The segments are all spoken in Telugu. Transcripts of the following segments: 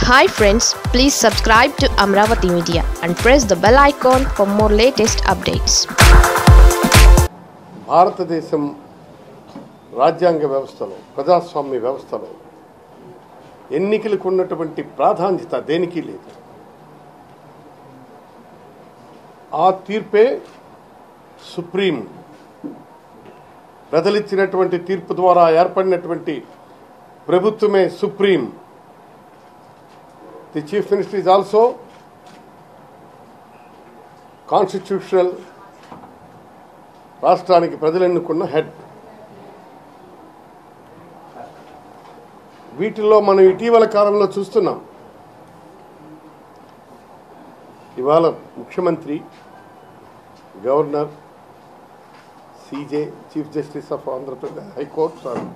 Hi friends please subscribe to Amaravati media and press the bell icon for more latest updates భారతదేశం రాజ్యాంగ వ్యవస్థలో ప్రజాస్వామ్య వ్యవస్థలో ఎన్నికలకు ఉన్నటువంటి ప్రాధాన్యత దేనికి లేదు ఆ తీర్పే సుప్రీం ప్రజలిచ్చినటువంటి తీర్పు ద్వారా ఏర్పడినటువంటి ప్రభుత్వమే supreme the chief minister is also constitutional రాష్ట్రానికి ప్రజలు ఎన్నుకున్న హెడ్ వీటిల్లో మనం ఇటీవల కాలంలో చూస్తున్నాం ఇవాళ ముఖ్యమంత్రి governor CJ chief justice of Andhra Pradesh high court sorry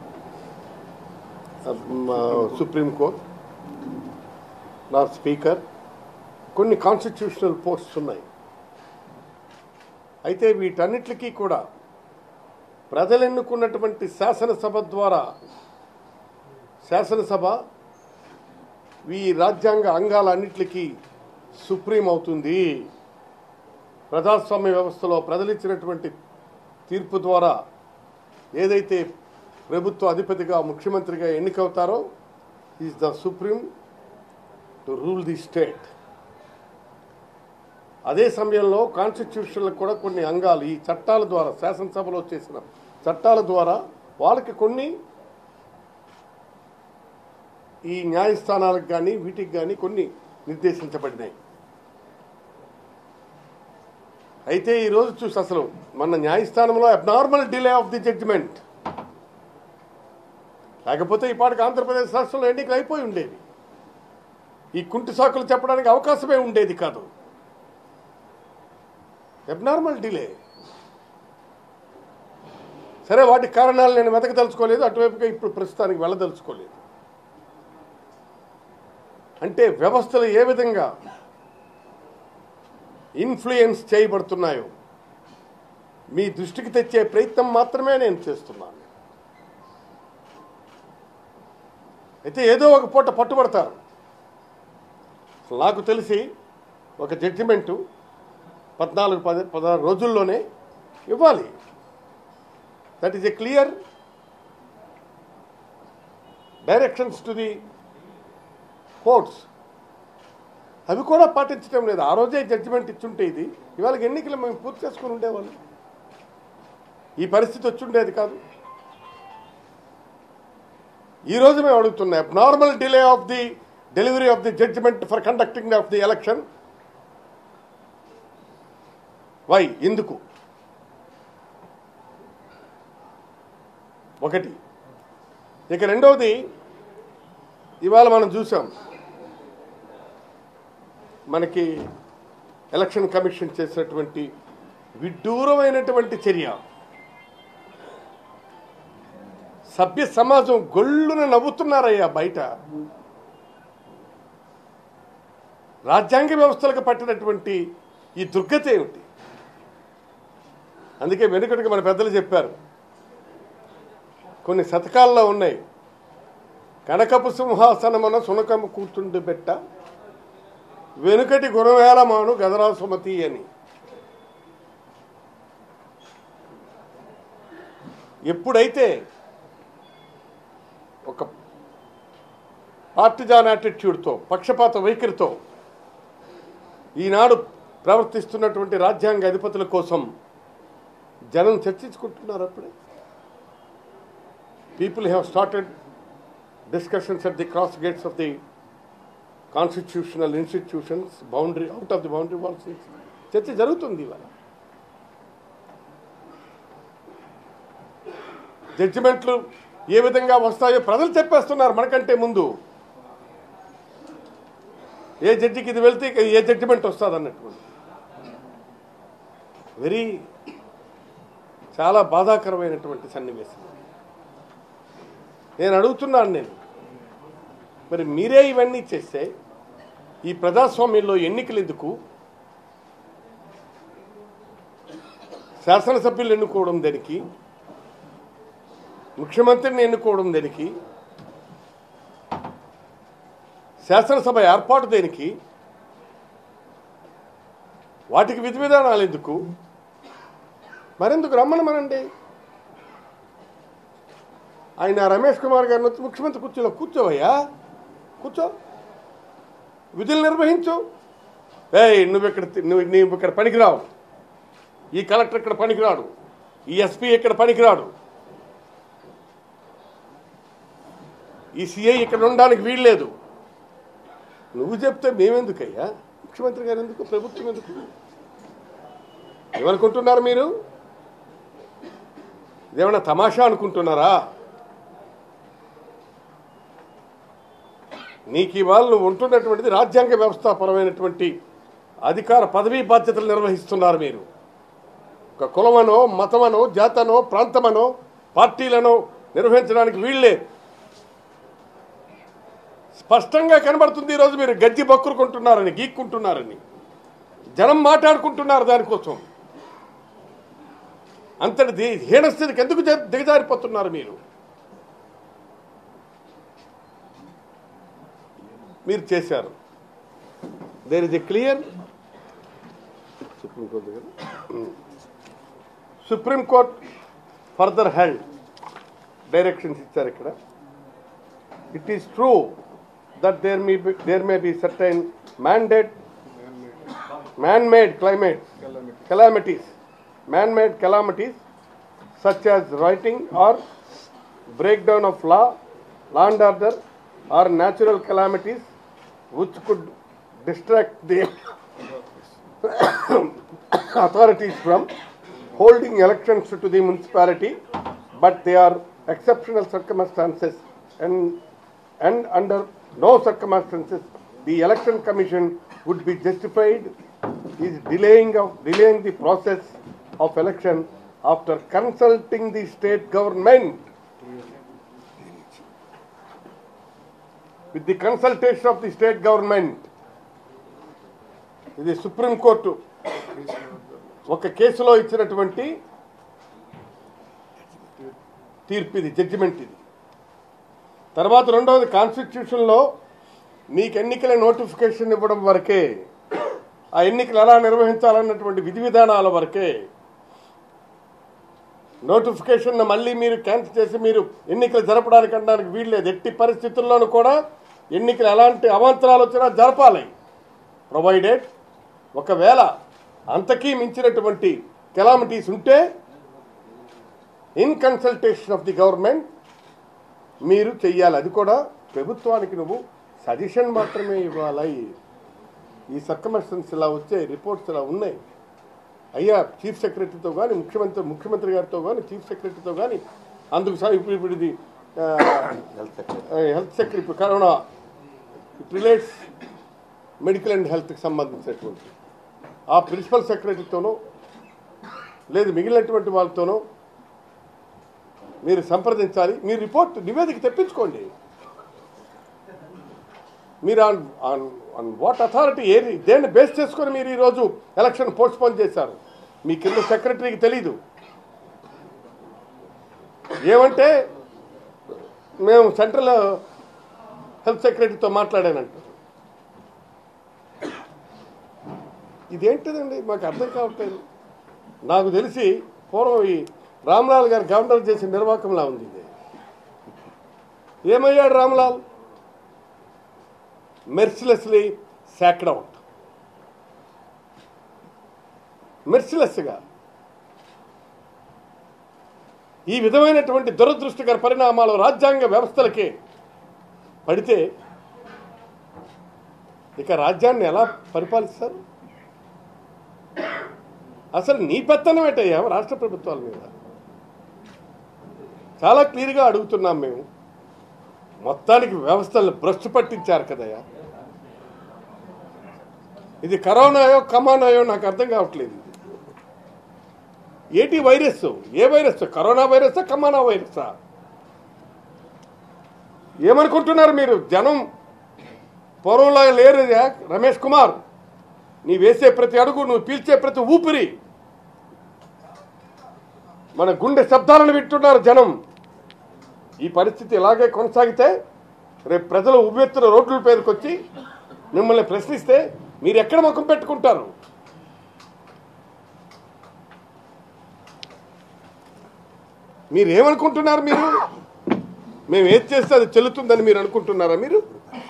supreme court నా స్పీకర్ కొన్ని కాన్స్టిట్యూషనల్ పోస్ట్స్ ఉన్నాయి అయితే వీటన్నిటికీ కూడా ప్రజలు ఎన్నుకున్నటువంటి శాసనసభ ద్వారా శాసనసభ ఈ రాజ్యాంగ అంగాలన్నిటికీ సుప్రీం అవుతుంది ప్రజాస్వామ్య వ్యవస్థలో ప్రజలిచ్చినటువంటి తీర్పు ద్వారా ఏదైతే ప్రభుత్వ అధిపతిగా ముఖ్యమంత్రిగా ఎన్నికవుతారో is the supreme to rule the state అదే సమయంలో కాన్స్టిట్యూషన్లో కూడా కొన్ని అంగాలు ఈ చట్టాల ద్వారా శాసనసభలో చేసిన చట్టాల ద్వారా వాళ్ళకి కొన్ని ఈ న్యాయస్థానాలకు కానీ వీటికి కానీ కొన్ని నిర్దేశించబడినాయి అయితే ఈరోజు చూసి అసలు మన న్యాయస్థానంలో abnormal delay of the judgement లేకపోతే ఇప్పటికి ఆంధ్రప్రదేశ్ రాష్ట్రంలో ఎన్నికలు అయిపోయి ఉండేవి ఈ కుంటి సాకులు చెప్పడానికి అవకాశమే ఉండేది కాదు అబ్నార్మల్ డిలే సరే వాటి కారణాలు నేను వెతకదలుచుకోలేదు అటువైపుగా ఇప్పుడు ప్రస్తుతానికి వెళ్ళదలుచుకోలేదు అంటే వ్యవస్థలు ఏ విధంగా ఇన్ఫ్లుయెన్స్ చేయబడుతున్నాయో మీ దృష్టికి తెచ్చే ప్రయత్నం మాత్రమే నేను చేస్తున్నాను అయితే ఏదో ఒక పూట పట్టుబడతారు నాకు తెలిసి ఒక జడ్జిమెంటు పద్నాలుగు పది పదహారు రోజుల్లోనే ఇవ్వాలి that is a clear directions to the courts అవి కూడా పాటించడం లేదు ఆ రోజే జడ్జిమెంట్ ఇచ్చుంటే ఇది ఇవాళ ఎన్నికలు మేము పూర్తి చేసుకుని ఉండేవాళ్ళం ఈ పరిస్థితి వచ్చి ఉండేది కాదు ఈ రోజు మేము అడుగుతున్నాం normal delay of the delivery of the judgement for conducting of the election why ఎందుకు ఒకటి ఇక రెండవది ఇవాళ మనం చూసాం మనకి ఎలక్షన్ కమిషన్ చేసినటువంటి విడ్డూరమైనటువంటి చర్య సభ్య సమాజం గొల్లున నవ్వుతున్నారయ్యా బయట రాజ్యాంగ వ్యవస్థలకు పట్టినటువంటి ఈ దుర్గత ఏమిటి అందుకే వెనుకటికి మన పెద్దలు చెప్పారు కొన్ని శతకాల్లో ఉన్నాయి కనకపు సింహాసనమున సునకము కూర్చుండి పెట్ట వెనుకటి గురవేలమాను గదరా సుమతి అని ఎప్పుడైతే ఒక పార్టిజాన్ యాటిట్యూడ్తో పక్షపాత వైఖరితో ఈనాడు ప్రవర్తిస్తున్నటువంటి రాజ్యాంగ అధిపతుల కోసం జనం చర్చించుకుంటున్నారు అప్పుడే people have started discussions at the cross gates of the constitutional institutions boundary out of the boundary walls చర్చ జరుగుతుంది ఇవాళ జడ్జిమెంట్లు ఏ విధంగా వస్తాయో ప్రజలు చెప్పేస్తున్నారు మనకంటే ముందు ఏ జడ్జికి ఇది వెళ్తే ఇక ఏ జడ్జిమెంట్ వస్తుంది అన్నటువంటి వెరీ చాలా బాధాకరమైనటువంటి సన్నివేశం నేను అడుగుతున్నాను నేను మరి మీరే ఇవన్నీ చేస్తే ఈ ప్రజాస్వామ్యంలో ఎన్నికలు ఎందుకు శాసనసభ్యులు ఎన్నుకోవడం దానికి ముఖ్యమంత్రిని ఎన్నుకోవడం దానికి శాసనసభ ఏర్పాటు దేనికి వాటికి విధి విధానాలు ఎందుకు మరెందుకు రమ్మని మనండి ఆయన రమేష్ కుమార్ గారిని వచ్చి ముఖ్యమంత్రి కూర్చోలో కూర్చోవయ్యా కూర్చో విధులు నిర్వహించు ఏయ్ నువ్వు ఇక్కడ నువ్వు నువ్వు ఇక్కడ పనికిరావు ఈ కలెక్టర్ ఇక్కడ పనికిరాడు ఈ ఎస్పీ ఇక్కడ పనికిరాడు ఈ సిఐ ఇక్కడ ఉండడానికి వీల్లేదు నువ్వు చెప్తే మేమెందుకయ్యా ముఖ్యమంత్రి గారు ఎందుకు ప్రభుత్వం ఎందుకు ఏమనుకుంటున్నారు మీరు ఇదేమన్నా తమాషా అనుకుంటున్నారా నీకు ఇవాళ నువ్వు ఉంటున్నటువంటిది రాజ్యాంగ వ్యవస్థాపరమైనటువంటి అధికార పదవీ బాధ్యతలు నిర్వహిస్తున్నారు మీరు ఒక కులమనో మతమనో జాతనో ప్రాంతమనో పార్టీలను నిర్వహించడానికి వీళ్ళే స్పష్టంగా కనబడుతుంది ఈరోజు మీరు గజ్జి బక్కురుకుంటున్నారని గీక్కుంటున్నారని జనం మాట్లాడుకుంటున్నారు దానికోసం అంతటి ది- హీనస్థితికి ఎందుకు జ- దిగజారిపోతున్నారు మీరు మీరు చేశారు there is a clear supreme court కదా సుప్రీంకోర్టు ఫర్దర్ హెల్డ్ డైరెక్షన్స్ ఇచ్చారు ఇక్కడ it is true that there may be, there may be certain mandate man-made climate calamities man-made calamities such as rioting or breakdown of law law and order or natural calamities which could distract the authorities from holding elections to the municipality, but they are exceptional circumstances and, and under no circumstances the election commission would be justified is delaying of delaying the process of election after consulting the state government with the consultation of the state government ఇది సుప్రీంకోర్టు ఒక కేసులో ఇచ్చినటువంటి తీర్పు ఇది జడ్జిమెంట్ ఇది తర్వాత రెండవది కాన్స్టిట్యూషన్లో నీకు ఎన్నికల నోటిఫికేషన్ ఇవ్వడం వరకే ఆ ఎన్నికలు ఎలా నిర్వహించాలన్నటువంటి విధి విధానాల వరకే నోటిఫికేషన్ మళ్ళీ మీరు క్యాన్సిల్ చేసి మీరు ఎన్నికలు జరపడానికి అనడానికి వీల్లేదు ఎట్టి పరిస్థితుల్లోనూ కూడా ఎన్నికలు ఎలాంటి అవాంతరాలు వచ్చినా జరపాలి ప్రొవైడెడ్ ఒకవేళ అంతకీ మించినటువంటి కెలామిటీస్ ఉంటే in consultation of the government మీరు చెయ్యాలి అది కూడా ప్రభుత్వానికి నువ్వు సజెషన్ మాత్రమే ఇవ్వాలి ఈ సర్కమస్టెన్స్ ఇలా వచ్చే రిపోర్ట్స్ ఇలా ఉన్నాయి అయ్యా చీఫ్ సెక్రటరీతో కానీ ముఖ్యమంత్రి ముఖ్యమంత్రి గారితో కానీ చీఫ్ సెక్రటరీతో కానీ అందుకు సా- ఇప్పుడు ఇప్పుడు ఇది హెల్త్ సెక్రటరీ ఇప్పుడు corona it relates medical and హెల్త్కి సంబంధించినటువంటి ఆ ప్రిన్సిపల్ సెక్రటరీతోనో లేదు మిగిలినటువంటి వాళ్ళతోనో మీరు సంప్రదించాలి మీ రిపోర్ట్ నివేదిక తెప్పించుకోండి మీరు on on on what authority ఏ దేన్ని బేస్ చేసుకొని మీరు ఈరోజు ఎలక్షన్ పోస్ట్పోన్ చేశారు మీ కింద సెక్రటరీకి తెలీదు ఏమంటే మేము సెంట్రల్ హెల్త్ సెక్రటరీతో మాట్లాడానంటారు ఇదేంటిదండి మాకు అర్థం కావట్లేదు నాకు తెలిసి పూర్వం ఈ రామ్లాల్ గారు గవర్నర్ చేసిన నిర్వాహకంలా ఉంది ఇది ఏమయ్యాడు రామ్లాల్ మెర్సిలెస్లీ సాక్డ్ అవుట్ మెర్సిలెస్గా ఈ విధమైనటువంటి దురదృష్టకర పరిణామాలు రాజ్యాంగ వ్యవస్థలకి పడితే ఇక రాజ్యాన్ని ఎలా పరిపాలిస్తారు అసలు నీ పెత్తనం ఏంటయ్యా రాష్ట్ర ప్రభుత్వాల మీద చాలా క్లియర్గా అడుగుతున్నాం మేము మొత్తానికి వ్యవస్థలను భ్రష్టు పట్టించారు కదయ్యా ఇది కరోనాయో కమానాయో నాకు అర్థం కావట్లేదు ఇది. ఏటి వైరస్ ఏ వైరస్ కరోనా వైరసా కమానా వైరసా ఏమనుకుంటున్నారు మీరు జనం పూర్వంలో లేరు రమేష్ కుమార్ నీ వేసే ప్రతి అడుగు నువ్వు పీల్చే ప్రతి ఊపిరి మన గుండె శబ్దాలను వింటున్నారు జనం ఈ పరిస్థితి ఇలాగే కొనసాగితే రేపు ప్రజలు ఉవ్వెత్తున రోడ్ల పేరుకు వచ్చి మిమ్మల్ని ప్రశ్నిస్తే మీరు ఎక్కడ ముఖం పెట్టుకుంటారు మీరు ఏమనుకుంటున్నారు మీరు మేము ఏది చేస్తే అది చెల్లుతుందని మీరు అనుకుంటున్నారా మీరు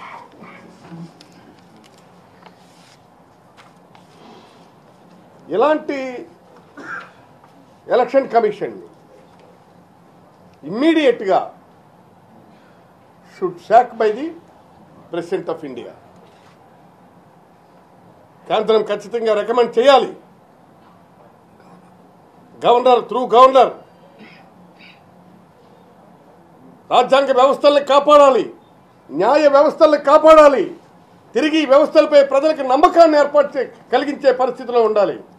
ఇలాంటి ఎలక్షన్ కమిషన్ ఇమ్మీడియట్గా should sack by the president of India కేంద్రం ఖచ్చితంగా రికమెండ్ చేయాలి గవర్నర్ త్రూ గవర్నర్ రాజ్యాంగ వ్యవస్థల్ని కాపాడాలి న్యాయ వ్యవస్థల్ని కాపాడాలి తిరిగి ఈ వ్యవస్థలపై ప్రజలకు నమ్మకాన్ని ఏర్పాటు చే కలిగించే పరిస్థితిలో ఉండాలి